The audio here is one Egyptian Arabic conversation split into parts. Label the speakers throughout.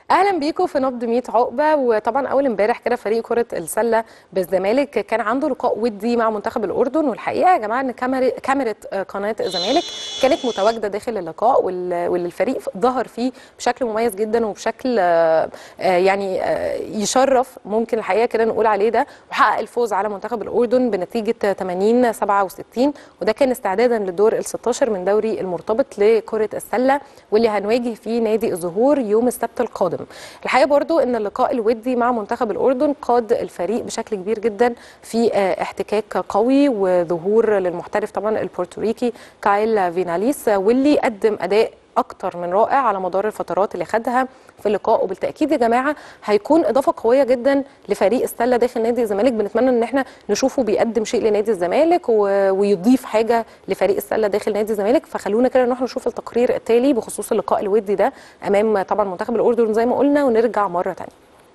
Speaker 1: اهلا بيكم في نبض 100 عقبه وطبعا اول امبارح كده فريق كره السله بالزمالك كان عنده لقاء ودي مع منتخب الاردن والحقيقه يا جماعه ان كاميرا كاميرا قناه الزمالك كانت متواجده داخل اللقاء وال- واللي الفريق ظهر فيه بشكل مميز جدا وبشكل آه، آه، يعني آه، يشرف ممكن الحقيقه كده نقول عليه ده وحقق الفوز على منتخب الاردن بنتيجه 80 67 وده كان استعدادا للدور ال 16 من دوري المرتبط لكره السله واللي هنواجه فيه نادي الزهور يوم السبت القادم الحقيقه برضو ان اللقاء الودي مع منتخب الاردن قاد الفريق بشكل كبير جدا في آه، احتكاك قوي وظهور للمحترف طبعا البورتوريكي كايل فيناليس واللي قدم اداء اكتر من رائع على مدار الفترات اللي خدها في اللقاء وبالتاكيد يا جماعه هيكون اضافه قويه جدا لفريق السله داخل نادي الزمالك بنتمنى ان احنا نشوفه بيقدم شيء لنادي الزمالك و... ويضيف حاجه لفريق السله داخل نادي الزمالك فخلونا كده نروح نشوف التقرير التالي بخصوص اللقاء الودي ده امام طبعا منتخب الاردن زي ما قلنا ونرجع مره ثانيه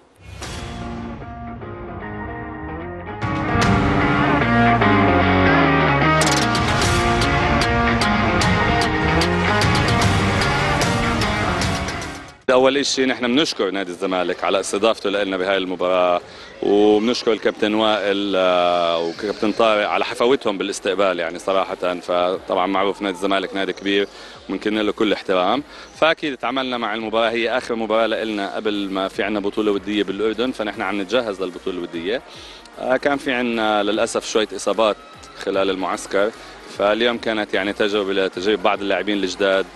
Speaker 2: اول شيء نحن بنشكر نادي الزمالك على استضافته لنا بهاي المباراه وبنشكر الكابتن وائل آه، وكابتن طارق على حفاوتهم بالاستقبال يعني صراحه فطبعا معروف نادي الزمالك نادي كبير وممكن له كل احترام فاكيد تعاملنا مع المباراه هي اخر مباراه لنا قبل ما في عندنا بطوله وديه بالاردن فنحن عم نتجهز للبطوله الوديه آه، كان في عندنا للاسف شويه اصابات خلال المعسكر فاليوم كانت يعني تجربه لتجربه بعض اللاعبين الجداد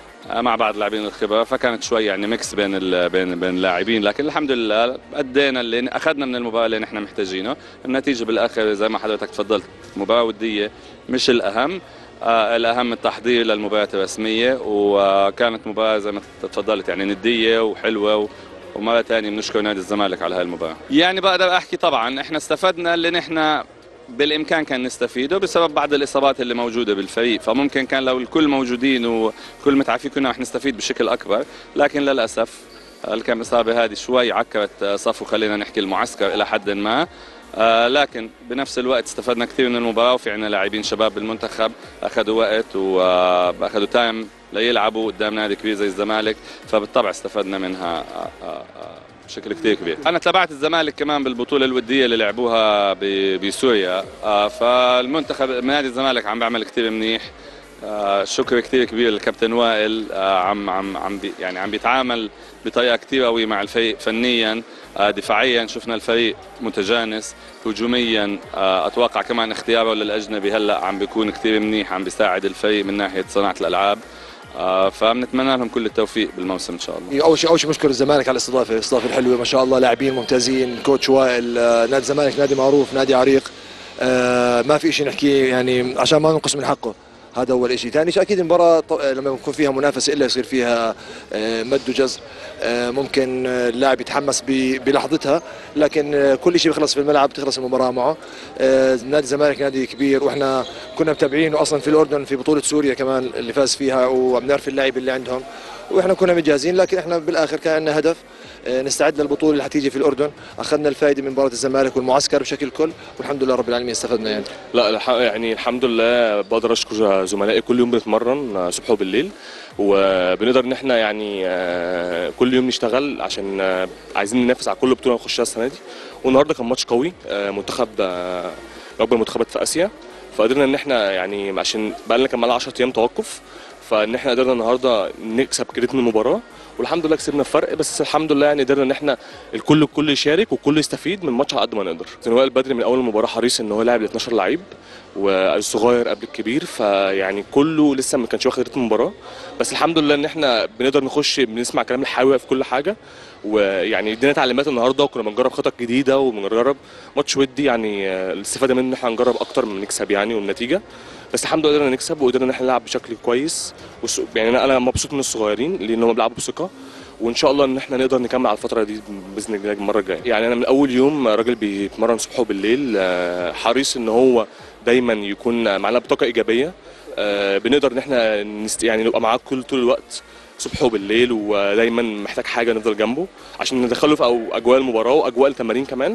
Speaker 2: مع بعض اللاعبين الخبره فكانت شوي يعني ميكس بين ال بين بين اللاعبين لكن الحمد لله ادينا اللي اخذنا من المباراه اللي نحن محتاجينه النتيجه بالاخر زي ما حضرتك تفضلت مباراه وديه مش الاهم آه الاهم التحضير للمباريات الرسميه وكانت مباراه زي ما تفضلت يعني نديه وحلوه و ومرة ثانية بنشكر نادي الزمالك على هاي المباراة. يعني بقدر احكي طبعا احنا استفدنا اللي نحن بالامكان كان نستفيده بسبب بعض الاصابات اللي موجوده بالفريق فممكن كان لو الكل موجودين وكل متعافي كنا رح نستفيد بشكل اكبر لكن للاسف الكم اصابه هذه شوي عكرت صفو خلينا نحكي المعسكر الى حد ما آه، لكن بنفس الوقت استفدنا كثير من المباراه وفي عندنا لاعبين شباب بالمنتخب اخذوا وقت واخذوا تايم ليلعبوا قدام نادي كبير زي الزمالك فبالطبع استفدنا منها آه، آه، آه، بشكل كثير كبير انا تابعت الزمالك كمان بالبطوله الوديه اللي لعبوها ب- بسوريا آه، فالمنتخب نادي الزمالك عم بيعمل كثير منيح آه، شكر كثير كبير للكابتن وائل آه، عم عم عم بي يعني عم بيتعامل بطريقه كثير قويه مع الفريق فنيا آه، دفاعيا شفنا الفريق متجانس هجوميا آه، اتوقع كمان اختياره للاجنبي هلا عم بيكون كثير منيح عم بيساعد الفريق من ناحيه صناعه الالعاب آه، فبنتمنى لهم كل التوفيق بالموسم ان شاء الله
Speaker 3: اول شيء اول شيء بشكر الزمالك على الاستضافه الاستضافه الحلوه ما شاء الله لاعبين ممتازين كوتش وائل آه، نادي الزمالك نادي معروف نادي عريق آه، ما في شيء نحكيه يعني عشان ما ننقص من حقه هذا اول شيء ثاني شيء اكيد المباراه ط- لما يكون فيها منافسه الا يصير فيها آه، مد وجزر آه، ممكن آه، اللاعب يتحمس ب- بلحظتها لكن آه، كل شيء بيخلص في الملعب بتخلص المباراه معه آه، نادي الزمالك نادي كبير واحنا كنا متابعينه اصلا في الاردن في بطوله سوريا كمان اللي فاز فيها وبنعرف اللعيبه اللي عندهم واحنا كنا متجهزين لكن احنا بالاخر كان عندنا هدف آه، نستعد للبطوله اللي حتيجي في الاردن اخذنا الفائده من مباراه الزمالك والمعسكر بشكل كل والحمد لله رب العالمين استفدنا يعني
Speaker 4: لا الح- يعني الحمد لله بقدر اشكر زملائي كل يوم بنتمرن آه، صبح وبالليل وبنقدر ان احنا يعني آه، كل يوم نشتغل عشان آه، عايزين ننافس على كل بطوله نخشها السنه دي والنهارده كان ماتش قوي آه، منتخب آه، من اكبر المنتخبات في اسيا فقدرنا ان احنا يعني عشان بقى لنا كمان 10 ايام توقف فان احنا قدرنا النهارده نكسب رتم المباراه والحمد لله كسبنا الفرق بس الحمد لله يعني قدرنا ان احنا الكل الكل يشارك والكل يستفيد من الماتش على قد ما نقدر. وائل بدري من اول المباراه حريص ان هو لاعب ل 12 لعيب والصغير قبل الكبير فيعني كله لسه ما كانش واخد رتم المباراه بس الحمد لله ان احنا بنقدر نخش بنسمع كلام الحاوي في كل حاجه ويعني ادينا تعليمات النهارده وكنا بنجرب خطط جديده وبنجرب ماتش ودي يعني آه، الاستفاده منه ان احنا هنجرب اكتر من نكسب يعني والنتيجه بس الحمد لله قدرنا نكسب وقدرنا ان احنا نلعب بشكل كويس والس- يعني انا أنا مبسوط من الصغيرين لان هم بيلعبوا بثقه وان شاء الله ان احنا نقدر نكمل على الفتره دي باذن الله المره الجايه يعني انا من اول يوم راجل بيتمرن صبح وبالليل آه، حريص ان هو دايما يكون معانا بطاقه ايجابيه آه، بنقدر ان احنا نست... يعني نبقى معاه كل طول الوقت صبح وبالليل ودايما محتاج حاجه نفضل جنبه عشان ندخله في أو اجواء المباراه واجواء التمارين كمان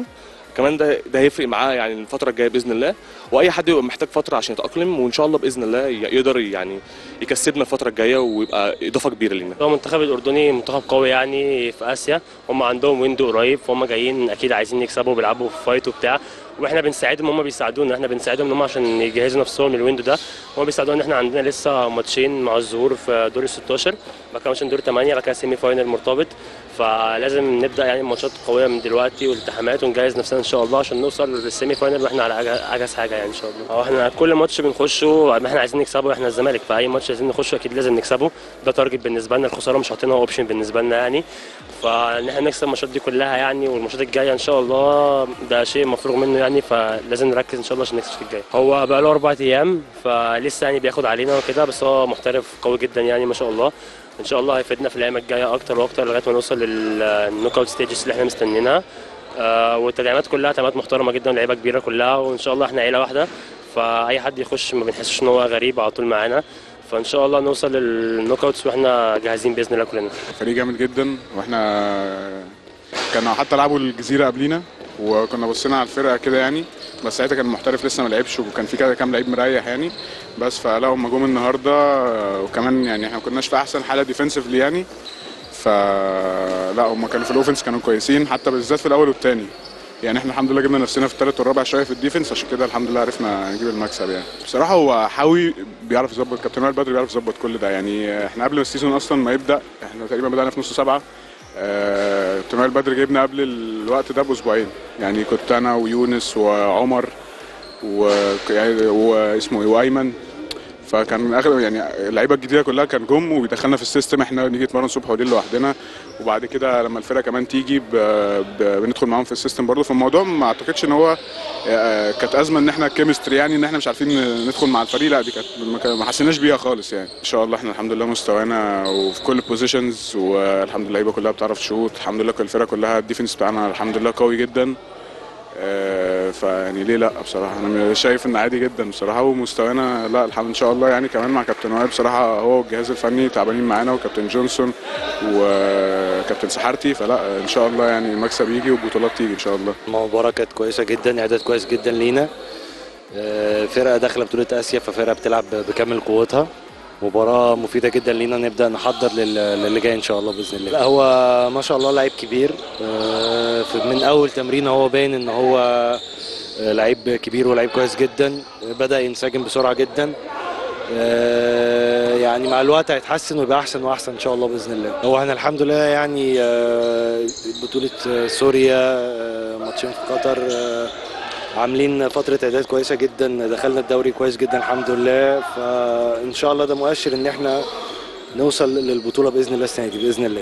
Speaker 4: كمان ده ده هيفرق معاه يعني الفتره الجايه باذن الله واي حد يبقى محتاج فتره عشان يتاقلم وان شاء الله باذن الله ي- يقدر يعني يكسبنا الفتره الجايه ويبقى اضافه كبيره لينا
Speaker 5: هو المنتخب الاردني منتخب قوي يعني في اسيا هم عندهم ويندو قريب فهم جايين اكيد عايزين يكسبوا بيلعبوا في فايت وبتاع واحنا بنساعدهم هم بيساعدونا احنا بنساعدهم ان هم عشان يجهزوا نفسهم للويندو ده هم بيساعدونا ان احنا عندنا لسه ماتشين مع الظهور في دور ال 16 بعد كده ماتشين دور 8 بعد كده سيمي فاينل مرتبط فلازم نبدا يعني ماتشات قويه من دلوقتي والالتحامات ونجهز نفسنا ان شاء الله عشان نوصل للسيمي فاينل واحنا على أج- اجهز حاجه يعني ان شاء الله هو احنا كل ماتش بنخشه احنا عايزين نكسبه احنا الزمالك فاي ماتش عايزين نخشه اكيد لازم نكسبه ده تارجت بالنسبه لنا الخساره مش حاطينها اوبشن بالنسبه لنا يعني فان احنا نكسب الماتشات دي كلها يعني والماتشات الجايه ان شاء الله ده شيء مفروغ منه يعني فلازم نركز ان شاء الله عشان نكسب في الجاي هو بقى له اربع ايام فلسه يعني بياخد علينا وكده بس هو محترف قوي جدا يعني ما شاء الله ان شاء الله هيفيدنا في الايام الجايه اكتر واكتر لغايه ما نوصل للنوك اوت ستيجز اللي احنا مستنيينها آه، والتدعيمات كلها تدعيمات محترمه جدا لعيبه كبيره كلها وان شاء الله احنا عيله واحده فاي حد يخش ما بنحسش ان هو غريب على طول معانا فان شاء الله نوصل للنوك اوتس واحنا جاهزين باذن الله كلنا
Speaker 6: فريق جامد جدا واحنا كانوا حتى لعبوا الجزيره قبلينا وكنا بصينا على الفرقه كده يعني بس ساعتها كان المحترف لسه ما لعبش وكان في كده كام لعيب مريح يعني بس فلا هم جم النهارده آه، وكمان يعني احنا ما كناش في احسن حاله ديفنسively يعني فلا هم كانوا في الاوفنس كانوا كويسين حتى بالذات في الاول والثاني يعني احنا الحمد لله جبنا نفسنا في الثالث والرابع شويه في الديفنس عشان كده الحمد لله عرفنا نجيب المكسب يعني بصراحه هو حاوي بيعرف يظبط كابتن وائل بدري بيعرف يظبط كل ده يعني احنا قبل ما السيزون اصلا ما يبدا احنا تقريبا بدانا في نص سبعه آه، كابتن وائل بدري جايبنا قبل الوقت ده باسبوعين يعني كنت انا ويونس وعمر و... يعني واسمه ايه وايمن فكان اغلب يعني اللعيبه الجديده كلها كان جم وبيدخلنا في السيستم احنا نيجي نتمرن صبح وليل لوحدنا وبعد كده لما الفرقه كمان تيجي ب... ب... بندخل معاهم في السيستم برضه فالموضوع ما اعتقدش ان هو آه، كانت ازمه ان احنا كيمستري يعني ان احنا مش عارفين ندخل مع الفريق لا دي كانت ما كان- ما حسيناش بيها خالص يعني ان شاء الله احنا الحمد لله مستوانا وفي كل البوزيشنز والحمد لله اللعيبه كلها بتعرف تشوط الحمد لله كل الفرقه كلها الديفنس بتاعنا الحمد لله قوي جدا آه، فيعني ليه لا بصراحه انا شايف ان عادي جدا بصراحه ومستوانا لا الحمد ان شاء الله يعني كمان مع كابتن وائل بصراحه هو والجهاز الفني تعبانين معانا وكابتن جونسون وكابتن سحارتي فلا ان شاء الله يعني المكسب يجي والبطولات تيجي ان شاء الله
Speaker 7: المباراة كانت كويسة جدا إعداد كويس جدا لينا آه، فرقة داخلة بطولة آسيا ففرقة بتلعب بكامل قوتها مباراة مفيدة جدا لينا نبدأ نحضر لل- للي جاي إن شاء الله بإذن الله لا هو ما شاء الله لعيب كبير آه، في- من أول تمرين هو باين إن هو آه، لعيب كبير ولعيب كويس جدا بدأ ينسجم بسرعة جدا آه، يعني مع الوقت هيتحسن ويبقى احسن واحسن ان شاء الله باذن الله هو احنا الحمد لله يعني آه، بطوله آه، سوريا آه، ماتشين في قطر آه، عاملين فتره اعداد كويسه جدا دخلنا الدوري كويس جدا الحمد لله فان شاء الله ده مؤشر ان احنا نوصل للبطوله باذن الله السنه دي باذن الله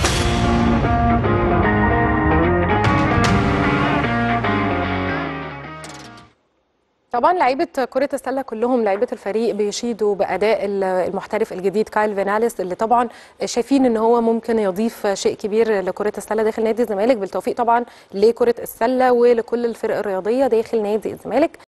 Speaker 1: طبعا لعيبه كره السله كلهم لعيبه الفريق بيشيدوا باداء ال- المحترف الجديد كايل فيناليس اللي طبعا شايفين ان هو ممكن يضيف شيء كبير لكره السله داخل نادي الزمالك بالتوفيق طبعا لكره السله ولكل الفرق الرياضيه داخل نادي الزمالك